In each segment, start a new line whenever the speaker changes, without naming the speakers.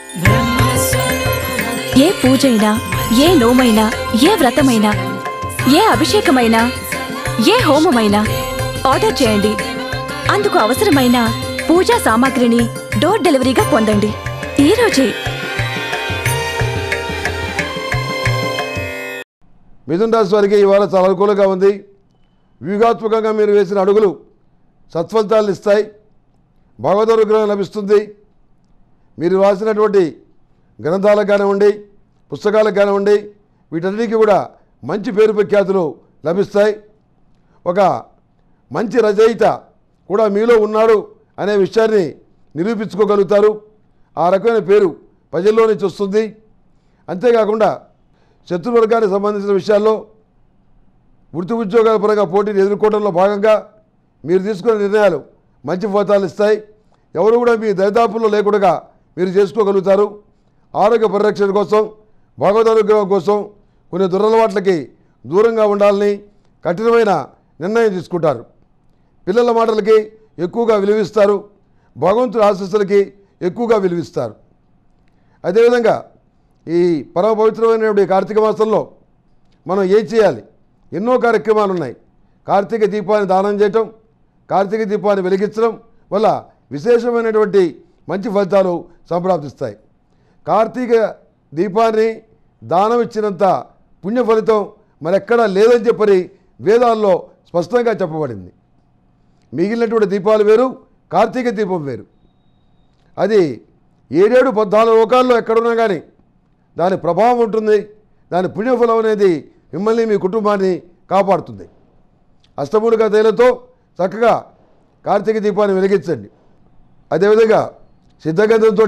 ఏ పూజైనా ఏ నోమైనా ఏ వ్రతమైనా ఏ అభిషేకమైనా ఏ హోమమైనా ఆర్డర్ చేయండి అందుకు అవసరమైన పూజా సామాగ్రిని డోర్ డెలివరీగా పొందండి ఈ రోజే
మిథున రాశి వారికి ఇవాళ చాలా అనుకూలంగా ఉంది వ్యూహాత్మకంగా మీరు వేసిన అడుగులు సత్ఫలితాలను ఇస్తాయి భగవద్ అనుగ్రహం లభిస్తుంది మీరు రాసినటువంటి గ్రంథాలకు కానివ్వండి పుస్తకాలకు కానివ్వండి వీటన్నిటికీ కూడా మంచి పేరు ప్రఖ్యాతులు లభిస్తాయి ఒక మంచి రచయిత కూడా మీలో ఉన్నాడు అనే విషయాన్ని నిరూపించుకోగలుగుతారు ఆ రకమైన పేరు ప్రజల్లో నుంచి వస్తుంది అంతేకాకుండా శత్రువర్గానికి సంబంధించిన విషయాల్లో వృత్తి ఉద్యోగాల పరంగా పోటీని ఎదుర్కోవడంలో భాగంగా మీరు తీసుకునే నిర్ణయాలు మంచి ఫలితాలు ఇస్తాయి ఎవరు కూడా మీ దరిదాపుల్లో లేకుండా మీరు చేసుకోగలుగుతారు ఆరోగ్య పరిరక్షణ కోసం భగవద్ అనుగ్రహం కోసం కొన్ని దురలవాట్లకి దూరంగా ఉండాలని కఠినమైన నిర్ణయం తీసుకుంటారు పిల్లల మాటలకి ఎక్కువగా విలువిస్తారు భగవంతుడి ఆశస్సులకి ఎక్కువగా విలువిస్తారు అదేవిధంగా ఈ పరమ పవిత్రమైనటువంటి కార్తీక మాసంలో మనం ఏం చేయాలి ఎన్నో కార్యక్రమాలు ఉన్నాయి కార్తీక దీపాన్ని దానం చేయటం కార్తీక దీపాన్ని వెలిగించడం వల్ల విశేషమైనటువంటి మంచి ఫలితాలు సంప్రాప్తిస్తాయి కార్తీక దీపాన్ని దానం ఇచ్చినంత పుణ్య ఫలితం మరెక్కడా లేదని చెప్పని వేదాల్లో స్పష్టంగా చెప్పబడింది మిగిలినటువంటి దీపాలు వేరు కార్తీక దీపం వేరు అది ఏడేడు పద్నాలుగు లోకాల్లో ఎక్కడున్నా కానీ దాని ప్రభావం ఉంటుంది దాని పుణ్యఫలం అనేది మిమ్మల్ని మీ కుటుంబాన్ని కాపాడుతుంది అష్టమూలిక తైలతో చక్కగా కార్తీక దీపాన్ని వెలిగించండి అదేవిధంగా సిద్ధగంధంతో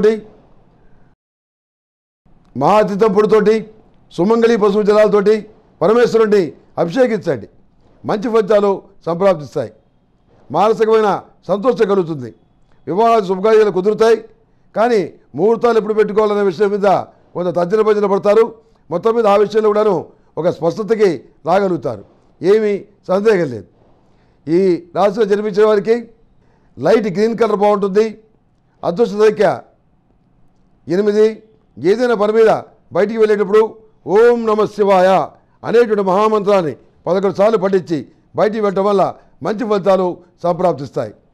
మహాతీతం పొడితోటి సుమంగళి పశువు జలాలతోటి పరమేశ్వరుడిని అభిషేకించండి మంచి ఫలితాలు సంప్రాప్తిస్తాయి మానసికమైన సంతోషం కలుగుతుంది వివాహాలు శుభకార్యాలు కుదురుతాయి కానీ ముహూర్తాలు ఎప్పుడు పెట్టుకోవాలనే విషయం మీద కొంత తర్జన భజన పడతారు మొత్తం మీద ఆ విషయంలో కూడాను ఒక స్పష్టతకి రాగలుగుతారు ఏమీ సందేహం లేదు ఈ రాశిలో జన్మించిన వారికి లైట్ గ్రీన్ కలర్ బాగుంటుంది అదృష్ట సంఖ్య ఎనిమిది ఏదైనా పని మీద బయటికి వెళ్ళేటప్పుడు ఓం నమ శివాయ అనేటువంటి మహామంత్రాన్ని పదకొండు సార్లు పఠించి బయటికి వెళ్ళటం వల్ల మంచి ఫలితాలు సంప్రాప్తిస్తాయి